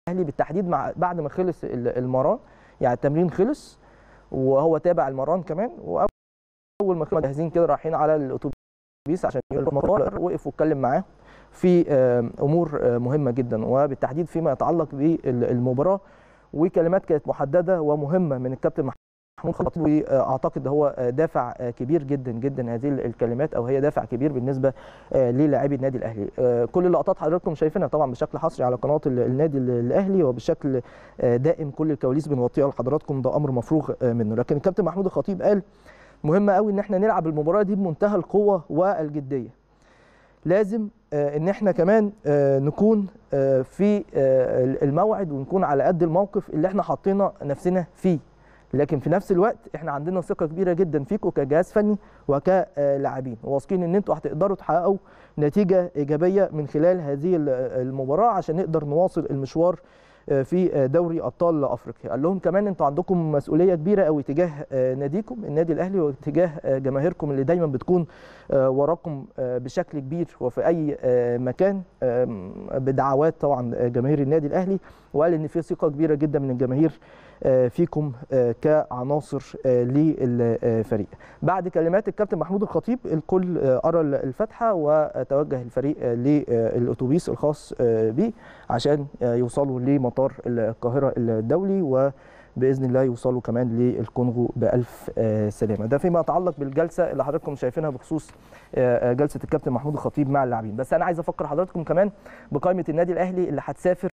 الاهلي بالتحديد مع بعد ما خلص ال- المران يعني التمرين خلص وهو تابع المران كمان واول ما كانوا جاهزين كده رايحين على الاتوبيس عشان يروحوا المطار وقف واتكلم معاه في آه، امور آه، مهمه جدا وبالتحديد فيما يتعلق بالمباراه وكلمات كانت محدده ومهمه من الكابتن محمود خطيب واعتقد هو دافع كبير جدا جدا هذه الكلمات او هي دافع كبير بالنسبه للاعبي النادي الاهلي كل اللقطات حضراتكم شايفينها طبعا بشكل حصري على قناه النادي الاهلي وبشكل دائم كل الكواليس بنغطيها لحضراتكم ده امر مفروغ منه لكن الكابتن محمود الخطيب قال مهم قوي ان احنا نلعب المباراه دي بمنتهى القوه والجديه لازم آه، ان احنا كمان آه، نكون آه، في آه، الموعد ونكون على قد الموقف اللي احنا حاطينا نفسنا فيه لكن في نفس الوقت احنا عندنا ثقه كبيره جدا فيكم كجهاز فني وكلاعبين واثقين ان انتوا هتقدروا تحققوا نتيجه ايجابيه من خلال هذه ال- المباراه عشان نقدر نواصل المشوار آه، في آه، دوري ابطال افريقيا قال لهم كمان انتوا عندكم مسؤوليه كبيره قوي تجاه آه، ناديكم النادي الاهلي وتجاه آه، جماهيركم اللي دايما بتكون آه، وراكم آه، بشكل كبير وفي اي آه، مكان آم، بدعوات طبعا آه، جماهير النادي الاهلي وقال ان في ثقه كبيره جدا من الجماهير آه، فيكم آه، كعناصر آه، للفريق بعد كلمات الكابتن محمود الخطيب الكل آه، قرا الفاتحه وتوجه الفريق آه، للاتوبيس الخاص آه، به عشان آه، يوصلوا لمطار القاهره الدولي وباذن الله يوصلوا كمان للكونغو بالف آه، سلامه ده فيما يتعلق بالجلسه اللي حضراتكم شايفينها بخصوص آه، آه، جلسه الكابتن محمود الخطيب مع اللاعبين بس انا عايز افكر حضراتكم كمان بقائمه النادي الاهلي اللي هتسافر